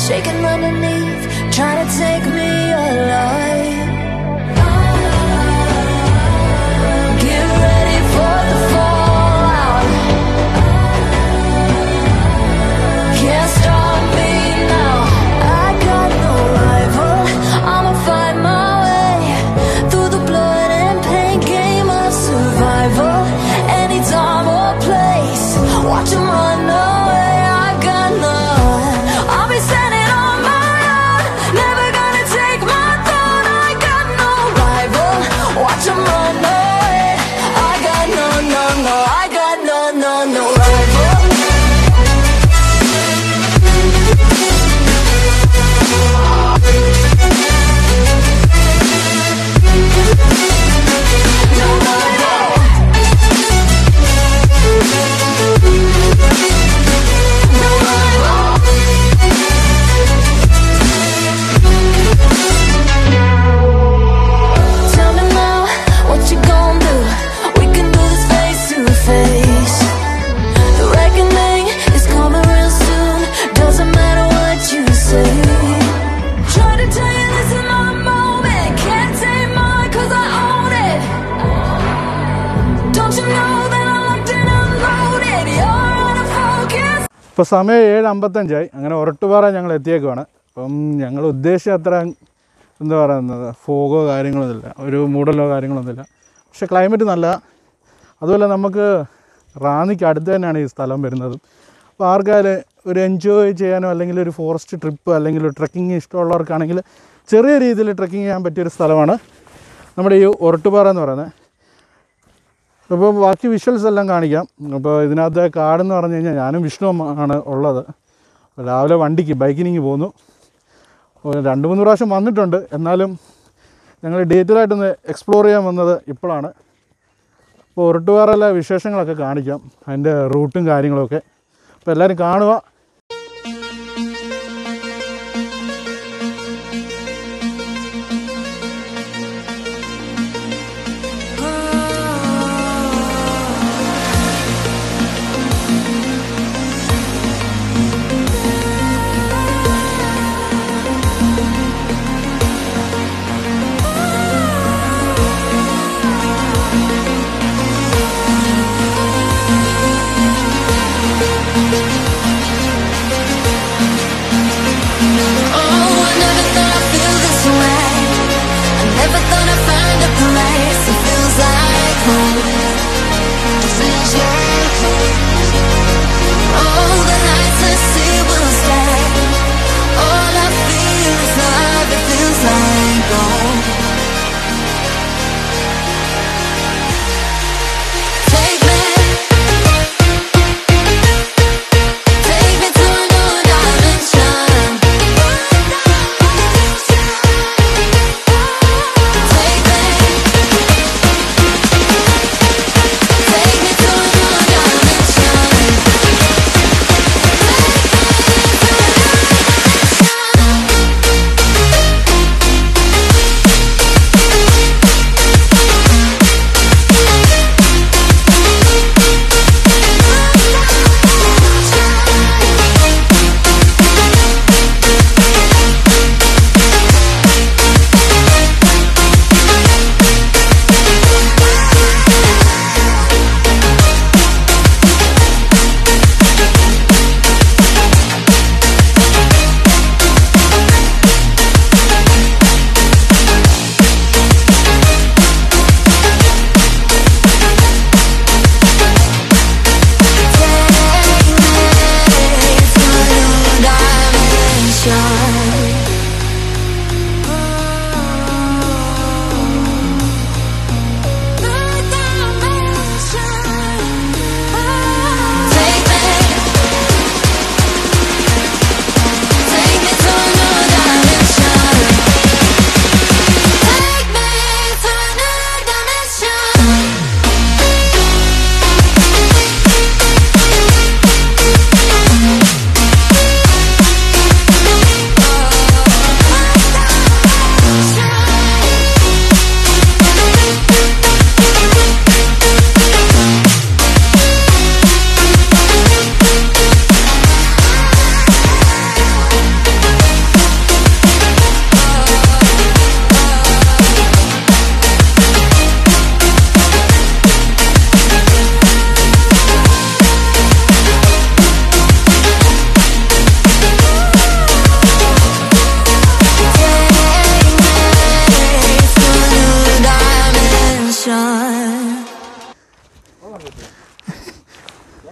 shaking underneath, trying to take me alive. Get ready for the fallout. Can't stop me now. I got no rival. I'ma fight my way through the blood and pain game of survival. Any time or place, watch 'em run away. I got none. I'll be standing on my own. Never gonna take my throne. I got no rival. Watch 'em run away. I got no, no, no. I got no, no, no rival. No rival. No rival. Tell me now, what you gonna do? We can do this face to face. The reckoning is coming real soon. Doesn't matter what you say. Try to tell you this is my moment. Can't take mine 'cause I own it. Don't you know that I'm locked and unloaded? You're out of focus. ഇപ്പോൾ സമയം ഏഴ് അമ്പത്തഞ്ചായി അങ്ങനെ ഒരട്ടുപാറ ഞങ്ങൾ എത്തിയേക്കുവാണ് അപ്പം ഞങ്ങൾ ഉദ്ദേശിച്ച അത്ര എന്താ പറയുന്നത് ഫോഗോ കാര്യങ്ങളൊന്നുമില്ല ഒരു മൂടലോ കാര്യങ്ങളൊന്നുമില്ല പക്ഷേ ക്ലൈമറ്റ് നല്ല അതുപോലെ നമുക്ക് റാന്നിക്ക് അടുത്ത് തന്നെയാണ് ഈ സ്ഥലം വരുന്നത് അപ്പോൾ ആർക്കായാലും ഒരു എൻജോയ് ചെയ്യാനോ അല്ലെങ്കിൽ ഒരു ഫോറസ്റ്റ് ട്രിപ്പ് അല്ലെങ്കിൽ ഒരു ട്രക്കിംഗ് ഇഷ്ടമുള്ളവർക്കാണെങ്കിൽ ചെറിയ രീതിയിൽ ട്രക്കിംഗ് ചെയ്യാൻ പറ്റിയൊരു സ്ഥലമാണ് നമ്മുടെ ഈ ഒരട്ടുപാറ എന്ന് പറയുന്നത് അപ്പോൾ ബാക്കി വിഷ്വൽസ് എല്ലാം കാണിക്കാം അപ്പോൾ ഇതിനകത്ത് കാടെന്ന് പറഞ്ഞു കഴിഞ്ഞാൽ ഞാനും വിഷ്ണു ആണ് ഉള്ളത് അപ്പോൾ രാവിലെ വണ്ടിക്ക് ബൈക്കിനിങ് പോന്നു ഒരു രണ്ട് മൂന്ന് പ്രാവശ്യം വന്നിട്ടുണ്ട് എന്നാലും ഞങ്ങൾ ഡീറ്റെയിൽ ആയിട്ടൊന്ന് എക്സ്പ്ലോർ ചെയ്യാൻ വന്നത് ഇപ്പോഴാണ് അപ്പോൾ ഒരട്ടുപാറയിലെ വിശേഷങ്ങളൊക്കെ കാണിക്കാം അതിൻ്റെ റൂട്ടും കാര്യങ്ങളൊക്കെ അപ്പോൾ എല്ലാവരും കാണുക Thank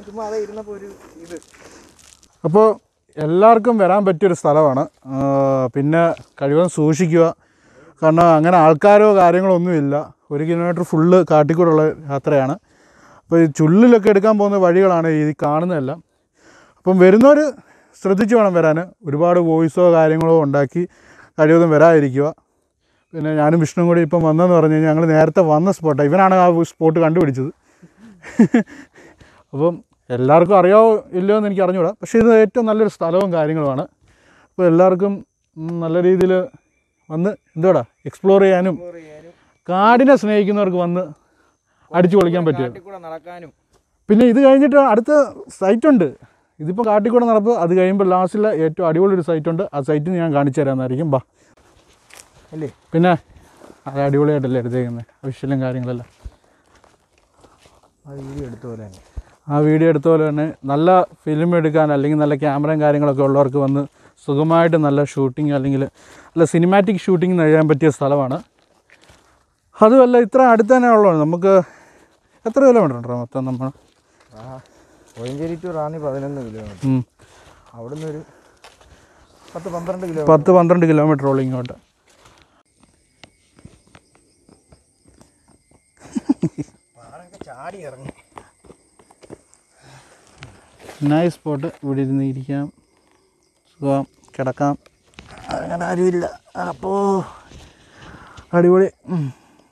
ചുമ്മാ അതേ ഇരുന്നപ്പോൾ ഒരു ഇത് അപ്പോൾ എല്ലാവർക്കും വരാൻ പറ്റിയൊരു സ്ഥലമാണ് ആ, പിന്നെ കഴിവതും സൂക്ഷിക്കുക കാരണം അങ്ങനെ ആൾക്കാരോ കാര്യങ്ങളോ ഒന്നുമില്ല ഒരു കിലോമീറ്റർ ഫുള്ള് കാട്ടിക്കൂടുള്ള യാത്രയാണ് അപ്പോൾ ഈ ചുള്ളിലൊക്കെ എടുക്കാൻ പോകുന്ന വഴികളാണ് ഈ കാണുന്നതെല്ലാം അപ്പം വരുന്നവർ ശ്രദ്ധിച്ച് വേണം വരാൻ ഒരുപാട് വോയിസോ കാര്യങ്ങളോ ഉണ്ടാക്കി കഴിവതും വരാതിരിക്കുക പിന്നെ ഞാനും വിഷ്ണുവും കൂടി ഇപ്പം വന്നതെന്ന് പറഞ്ഞു കഴിഞ്ഞാൽ ഞങ്ങൾ നേരത്തെ വന്ന സ്പോട്ടാണ് ഇവനാണ് ആ സ്പോട്ട് കണ്ടുപിടിച്ചത് അപ്പം എല്ലാവർക്കും അറിയാവോ ഇല്ലയോ എന്ന് എനിക്ക് അറിഞ്ഞൂടാ പക്ഷേ ഇത് ഏറ്റവും നല്ലൊരു സ്ഥലവും കാര്യങ്ങളുമാണ് അപ്പോൾ എല്ലാവർക്കും ഉം, നല്ല രീതിയിൽ വന്ന് എന്തുവാടാ എക്സ്പ്ലോർ ചെയ്യാനും എക്സ്പ്ലോർ ചെയ്യാനും കാടിനെ സ്നേഹിക്കുന്നവർക്ക് വന്ന് അടിച്ചു പൊളിക്കാൻ പറ്റും കാട്ടിൽ കൂടെ നടക്കാനും പിന്നെ ഇത് കഴിഞ്ഞിട്ട് അടുത്ത സൈറ്റ് ഉണ്ട് ഇതിപ്പോൾ കാട്ടിക്കൂടെ നടപ്പ് അത് കഴിയുമ്പോൾ ലാസ്റ്റിലെ ഏറ്റവും അടിപൊളി ഒരു സൈറ്റ് ഉണ്ട് ആ സൈറ്റ് ഞാൻ കാണിച്ചു തരാമെന്നായിരിക്കും ബാ അല്ലേ പിന്നെ അത് അടിപൊളിയായിട്ടല്ലേ എടുത്തേക്കുന്നത് വിഷ്വലും കാര്യങ്ങളെല്ലാം ആ വീഡിയോ എടുത്ത പോലെ തന്നെ ആ വീഡിയോ എടുത്ത പോലെ തന്നെ നല്ല ഫിലിം എടുക്കാൻ അല്ലെങ്കിൽ നല്ല ക്യാമറയും കാര്യങ്ങളൊക്കെ ഉള്ളവർക്ക് വന്ന് സുഖമായിട്ട് നല്ല ഷൂട്ടിംഗ് അല്ലെങ്കിൽ നല്ല സിനിമാറ്റിക് ഷൂട്ടിംഗ് കഴിയാൻ പറ്റിയ സ്ഥലമാണ് അതുമല്ല ഇത്ര അടുത്ത് തന്നെ ഉള്ളതാണ് നമുക്ക് എത്ര കിലോമീറ്റർ ഉണ്ടോ മൊത്തം നമ്മൾ ആ കോയഞ്ചേരി ടു റാന്നി പതിനൊന്ന് കിലോമീറ്റർ ഉം. അവിടുന്ന് ഒരു പത്ത് പന്ത്രണ്ട് കിലോമീറ്റർ പത്ത് പന്ത്രണ്ട് കിലോമീറ്ററോളം ഇങ്ങോട്ട് പാറൊക്കെ ചാടി ഇറങ്ങി നൈസ് സ്പോട്ട് ഇവിടെ ഇരുന്ന് ഇരിക്കാം സുഖം കിടക്കാം അങ്ങനെ ആരുമില്ല അപ്പോൾ അടിപൊളി ഉം.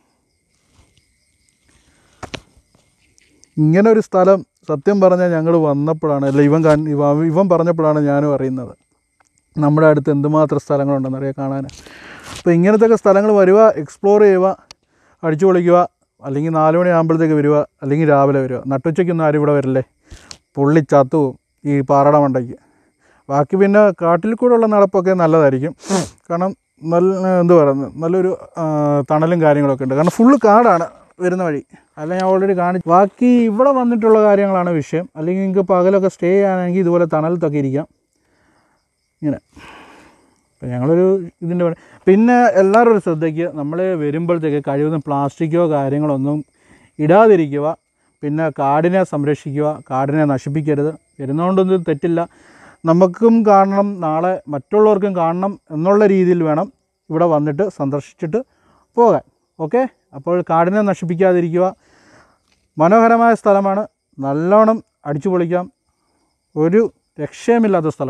ഇങ്ങനെ ഒരു സ്ഥലം സത്യം പറഞ്ഞാൽ ഞങ്ങൾ വന്നപ്പോഴാണ് അല്ല ഇവൻ കാ- ഇവ- ഇവൻ പറഞ്ഞപ്പോഴാണ് ഞാനും അറിയുന്നത് നമ്മുടെ അടുത്ത് എന്തുമാത്രം സ്ഥലങ്ങളുണ്ടെന്നറിയാം കാണാൻ അപ്പോൾ ഇങ്ങനത്തെ ഒക്കെ സ്ഥലങ്ങൾ വരിക എക്സ്പ്ലോർ ചെയ്യുക അടിച്ചു പൊളിക്കുക അല്ലെങ്കിൽ നാല് മണി ആകുമ്പോഴത്തേക്ക് വരിക അല്ലെങ്കിൽ രാവിലെ വരിക നട്ടുച്ചയ്ക്കൊന്നും ആരും ഇവിടെ വരില്ലേ പുള്ളി ചത്തുവും ഈ പാറട മണ്ടയ്ക്ക് ബാക്കി പിന്നെ കാട്ടിൽ കൂടെ ഉള്ള നടപ്പൊക്കെ നല്ലതായിരിക്കും കാരണം നല്ല എന്ത് പറയുന്നത് നല്ലൊരു ആ, തണലും കാര്യങ്ങളൊക്കെ ഉണ്ട് കാരണം ഫുള്ള് കാടാണ് വരുന്ന വഴി അല്ല ഞാൻ ഓൾറെഡി കാണിച്ചു ബാക്കി ഇവിടെ വന്നിട്ടുള്ള കാര്യങ്ങളാണ് വിഷയം അല്ലെങ്കിൽ നിങ്ങൾക്ക് പകലൊക്കെ സ്റ്റേ ചെയ്യാനാണെങ്കിൽ ഇതുപോലെ തണലത്തൊക്കെ ഇരിക്കാം ഇങ്ങനെ അപ്പം ഞങ്ങളൊരു ഇതിൻ്റെ പണി പിന്നെ എല്ലാവരും ഒരു ശ്രദ്ധയ്ക്ക് നമ്മൾ വരുമ്പോഴത്തേക്ക് കഴിവതും പ്ലാസ്റ്റിക്കോ കാര്യങ്ങളോ ഒന്നും ഇടാതിരിക്കുക പിന്നെ കാടിനെ സംരക്ഷിക്കുക കാടിനെ നശിപ്പിക്കരുത് വരുന്നതുകൊണ്ടൊന്നും തെറ്റില്ല നമുക്കും കാണണം നാളെ മറ്റുള്ളവർക്കും കാണണം എന്നുള്ള രീതിയിൽ വേണം ഇവിടെ വന്നിട്ട് സന്ദർശിച്ചിട്ട് പോകാൻ ഓക്കെ അപ്പോൾ കാടിനെ നശിപ്പിക്കാതിരിക്കുക മനോഹരമായ സ്ഥലമാണ് നല്ലോണം അടിച്ചു പൊളിക്കാം ഒരു രക്ഷയുമില്ലാത്ത സ്ഥലം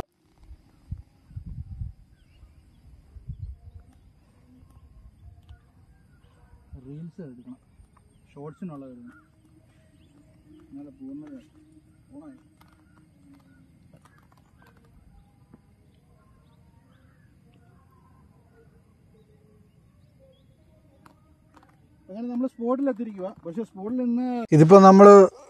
റീൽസ് എടുക്കണം ഷോർട്സിനുള്ളത് എടുക്കണം എന്നാലേ പോകുന്നത് ഓണായി അങ്ങനെ നമ്മൾ സ്പോട്ടിൽ എത്തിയിരിക്കുക പക്ഷേ സ്പോട്ടിൽ നിന്ന് ഇതിപ്പോൾ നമ്മൾ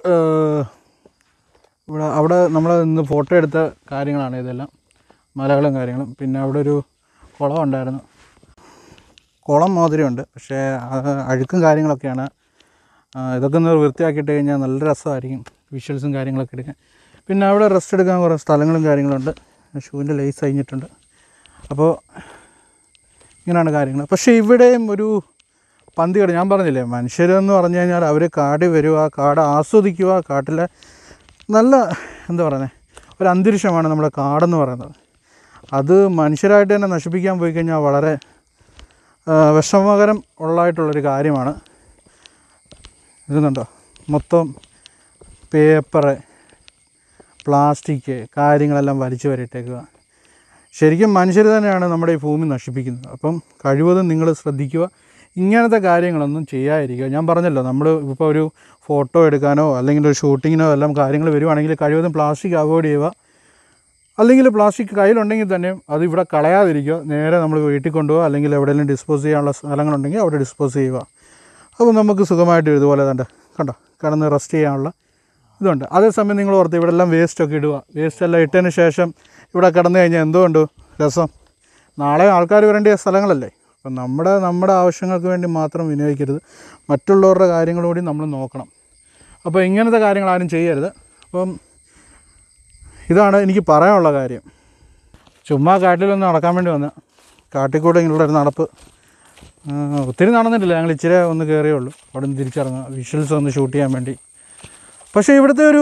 ഇവിടെ അവിടെ നമ്മൾ ഇന്ന് ഫോട്ടോ എടുത്ത കാര്യങ്ങളാണ് ഇതെല്ലാം മലകളും കാര്യങ്ങളും പിന്നെ അവിടെ ഒരു കുളം ഉണ്ടായിരുന്നു കുളം മാതിരിയുണ്ട് പക്ഷേ അത് അഴുക്കും കാര്യങ്ങളൊക്കെയാണ് ആ, ഇതൊക്കെ ഒന്ന് വൃത്തിയാക്കിയിട്ട് കഴിഞ്ഞാൽ നല്ല രസമായിരിക്കും വിഷ്വൽസും കാര്യങ്ങളൊക്കെ എടുക്കാൻ പിന്നെ അവിടെ റെസ്റ്റ് എടുക്കാൻ കുറേ സ്ഥലങ്ങളും കാര്യങ്ങളുണ്ട് ഷൂവിൻ്റെ ലേസ് കഴിഞ്ഞിട്ടുണ്ട് അപ്പോൾ ഇങ്ങനെയാണ് കാര്യങ്ങൾ പക്ഷേ ഇവിടെയും ഒരു പന്തികേട് ഞാൻ പറഞ്ഞില്ലേ മനുഷ്യരെന്ന് പറഞ്ഞു കഴിഞ്ഞാൽ അവർ കാട് വരിക കാട് ആസ്വദിക്കുക കാട്ടിലെ നല്ല എന്താ പറയുന്നത് ഒരു അന്തരീക്ഷമാണ് നമ്മുടെ കാടെന്ന് പറയുന്നത് അത് മനുഷ്യരായിട്ട് തന്നെ നശിപ്പിക്കാൻ പോയി കഴിഞ്ഞാൽ വളരെ ആ, വിഷമകരം ഉള്ളതായിട്ടുള്ളൊരു കാര്യമാണ് ഇതുണ്ടോ മൊത്തം പേപ്പറ് പ്ലാസ്റ്റിക് കാര്യങ്ങളെല്ലാം വലിച്ചു വരയിട്ടേക്കുക ശരിക്കും മനുഷ്യർ തന്നെയാണ് നമ്മുടെ ഈ ഭൂമി നശിപ്പിക്കുന്നത് അപ്പം കഴിവതും നിങ്ങൾ ശ്രദ്ധിക്കുക ഇങ്ങനത്തെ കാര്യങ്ങളൊന്നും ചെയ്യാതിരിക്കുക ഞാൻ പറഞ്ഞല്ലോ നമ്മൾ ഇപ്പോൾ ഒരു ഫോട്ടോ എടുക്കാനോ അല്ലെങ്കിൽ ഒരു ഷൂട്ടിങ്ങിനോ എല്ലാം കാര്യങ്ങൾ വരുവാണെങ്കിൽ കഴിവതും പ്ലാസ്റ്റിക് അവോയ്ഡ് ചെയ്യുക അല്ലെങ്കിൽ പ്ലാസ്റ്റിക് കയ്യിലുണ്ടെങ്കിൽ തന്നെ അത് ഇവിടെ കളയാതിരിക്കുക നേരെ നമ്മൾ വീട്ടിൽ കൊണ്ടുപോകുക അല്ലെങ്കിൽ എവിടെയെങ്കിലും ഡിസ്പോസ് ചെയ്യാനുള്ള സ്ഥലങ്ങളുണ്ടെങ്കിൽ അവിടെ ഡിസ്പോസ് ചെയ്യുക അപ്പോൾ നമുക്ക് സുഖമായിട്ട് ഇതുപോലെ തന്നെ കണ്ടോ കിടന്ന് റെസ്റ്റ് ചെയ്യാനുള്ള ഇതുണ്ട് അതേസമയം നിങ്ങൾ ഓർത്ത് ഇവിടെ എല്ലാം വേസ്റ്റൊക്കെ ഇടുക വേസ്റ്റ് എല്ലാം ഇട്ടതിന് ശേഷം ഇവിടെ കിടന്നു കഴിഞ്ഞാൽ എന്തുകൊണ്ട് രസം നാളെ ആൾക്കാർ വരേണ്ട സ്ഥലങ്ങളല്ലേ അപ്പം നമ്മുടെ നമ്മുടെ ആവശ്യങ്ങൾക്ക് വേണ്ടി മാത്രം വിനിയോഗിക്കരുത് മറ്റുള്ളവരുടെ കാര്യങ്ങൾ കൂടി നമ്മൾ നോക്കണം അപ്പോൾ ഇങ്ങനത്തെ കാര്യങ്ങൾ ആരും ചെയ്യരുത് അപ്പം ഇതാണ് എനിക്ക് പറയാനുള്ള കാര്യം ചുമ്മാ കാട്ടിലൊന്ന് നടക്കാൻ വേണ്ടി വന്ന കാട്ടിക്കൂടെ ഇങ്ങനെയുള്ള ഒരു നടപ്പ് ആ, ഒത്തിരി നടന്നിട്ടില്ല ഞങ്ങൾ ഇച്ചിരി ഒന്ന് കയറിയേ ഉള്ളൂ അവിടെ നിന്ന് തിരിച്ചിറങ്ങുക വിഷ്വൽസ് ഒന്ന് ഷൂട്ട് ചെയ്യാൻ വേണ്ടി പക്ഷേ ഇവിടുത്തെ ഒരു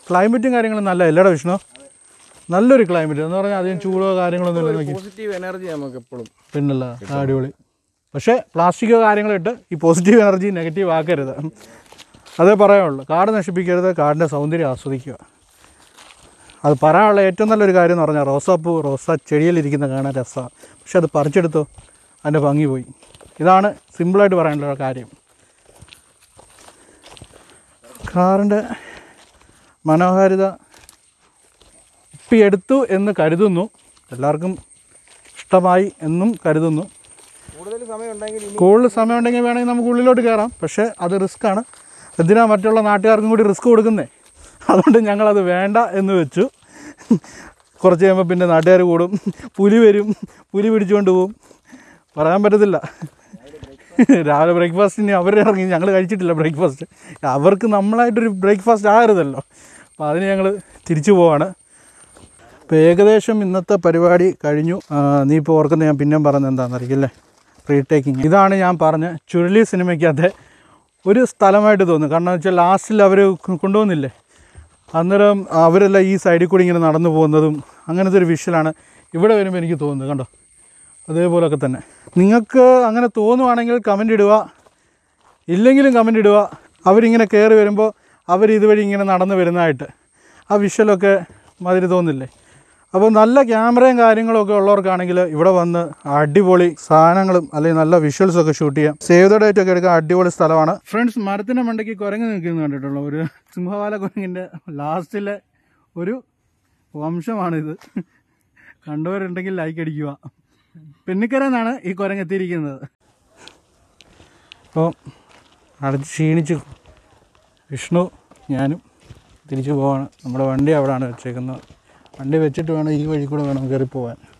ക്ലൈമറ്റും കാര്യങ്ങളും നല്ല ഇല്ലടാ വിഷ്ണു നല്ലൊരു ക്ലൈമറ്റ് എന്ന് പറഞ്ഞാൽ അധികം ചൂടോ കാര്യങ്ങളൊന്നും ഇല്ല നോക്കി പോസിറ്റീവ് എനർജി നമുക്ക് എപ്പോഴും പിന്നല്ല അടിപൊളി പക്ഷേ പ്ലാസ്റ്റിക്കോ കാര്യങ്ങളോ ഇട്ട് ഈ പോസിറ്റീവ് എനർജി നെഗറ്റീവ് ആക്കരുത് അതേ പറയാനുള്ളൂ കാട് നശിപ്പിക്കരുത് കാടിൻ്റെ സൗന്ദര്യം ആസ്വദിക്കുക അത് പറയാനുള്ള ഏറ്റവും നല്ലൊരു കാര്യം എന്ന് പറഞ്ഞാൽ റോസാപ്പൂ റോസാ ചെടിയിലിരിക്കുന്ന കാണാൻ രസമാണ് പക്ഷെ അത് പറിച്ചെടുത്തോ അതിൻ്റെ ഭംഗി പോയി ഇതാണ് സിമ്പിളായിട്ട് പറയാനുള്ള കാര്യം കാറിൻ്റെ മനോഹാരിത ഒപ്പിയെടുത്തു എന്ന് കരുതുന്നു എല്ലാവർക്കും ഇഷ്ടമായി എന്നും കരുതുന്നു കൂടുതൽ സമയം ഉണ്ടെങ്കിൽ ഇനി കൂടുതൽ സമയം ഉണ്ടെങ്കിൽ വേണമെങ്കിൽ നമുക്ക് ഉള്ളിലോട്ട് കയറാം പക്ഷേ അത് റിസ്ക്കാണ് എന്തിനാ മറ്റുള്ള നാട്ടുകാർക്കും കൂടി റിസ്ക് കൊടുക്കുന്നേ അതുകൊണ്ട് ഞങ്ങളത് വേണ്ട എന്ന് വെച്ചു കുറച്ച് കഴിയുമ്പോൾ പിന്നെ നാട്ടുകാർ കൂടും പുലി വരും പുലി പിടിച്ചുകൊണ്ട് പോവും പറയാൻ പറ്റത്തില്ല രാവിലെ ബ്രേക്ക്ഫാസ്റ്റിന് അവർ ഇറങ്ങി ഞങ്ങൾ കഴിച്ചിട്ടില്ല ബ്രേക്ക്ഫാസ്റ്റ് അവർക്ക് നമ്മളായിട്ടൊരു ബ്രേക്ക്ഫാസ്റ്റ് ആകരുതല്ലോ അപ്പോൾ അതിന് ഞങ്ങൾ തിരിച്ചു പോവാണ് ഇപ്പോൾ ഏകദേശം ഇന്നത്തെ പരിപാടി കഴിഞ്ഞു ആ, നീ ഇപ്പോൾ ഓർക്കുന്നത് ഞാൻ പിന്നെയും പറഞ്ഞത് എന്താണെന്നറിയില്ലേ പ്രീ ടേക്കിങ് ഇതാണ് ഞാൻ പറഞ്ഞ ചുഴലി സിനിമയ്ക്കകത്തെ ഒരു സ്ഥലമായിട്ട് തോന്നുന്നു കാരണം എന്ന് വെച്ചാൽ ലാസ്റ്റിൽ അവർ കൊണ്ടുപോകുന്നില്ലേ അന്നേരം അവരെല്ലാം ഈ സൈഡിൽ കൂടി ഇങ്ങനെ നടന്നു പോകുന്നതും അങ്ങനത്തെ ഒരു വിഷ്വലാണ് ഇവിടെ വരുമ്പോൾ എനിക്ക് തോന്നുന്നത് കണ്ടോ അതേപോലൊക്കെ തന്നെ നിങ്ങൾക്ക് അങ്ങനെ തോന്നുവാണെങ്കിൽ കമൻ്റ് ഇടുക ഇല്ലെങ്കിലും കമൻ്റ് ഇടുക അവരിങ്ങനെ കയറി വരുമ്പോൾ അവർ ഇതുവഴി ഇങ്ങനെ നടന്നു വരുന്നതായിട്ട് ആ വിഷ്വലൊക്കെ മാതിരി തോന്നില്ലേ അപ്പോൾ നല്ല ക്യാമറയും കാര്യങ്ങളും ഒക്കെ ഉള്ളവർക്കാണെങ്കിൽ ഇവിടെ വന്ന് അടിപൊളി സാധനങ്ങളും അല്ലെങ്കിൽ നല്ല വിഷ്വൽസ് ഒക്കെ ഷൂട്ട് ചെയ്യാം സേവ് ദ ഡേറ്റ് ഒക്കെ എടുക്കാൻ അടിപൊളി സ്ഥലമാണ് ഫ്രണ്ട്സ് മരത്തിൻ്റെ മണ്ടയ്ക്ക് കുരങ്ങ് നിൽക്കുന്നത് കണ്ടിട്ടുള്ളൂ ഒരു സിംഹവാല കുരങ്ങിൻ്റെ ലാസ്റ്റിലെ ഒരു വംശമാണിത് കണ്ടവരുണ്ടെങ്കിൽ ലൈക്ക് അടിക്കുക പെണ്ണിക്കര എന്നാണ് ഈ കുരങ്ങ് എത്തിയിരിക്കുന്നത് അപ്പോൾ അടച്ച് ക്ഷീണിച്ചു വിഷ്ണു ഞാനും തിരിച്ചു പോവാണ് നമ്മുടെ വണ്ടി അവിടെയാണ് വെച്ചേക്കുന്നത് വണ്ടി വെച്ചിട്ട് വേണം ഈ വഴി കൂടെ വേണം കയറി പോകാൻ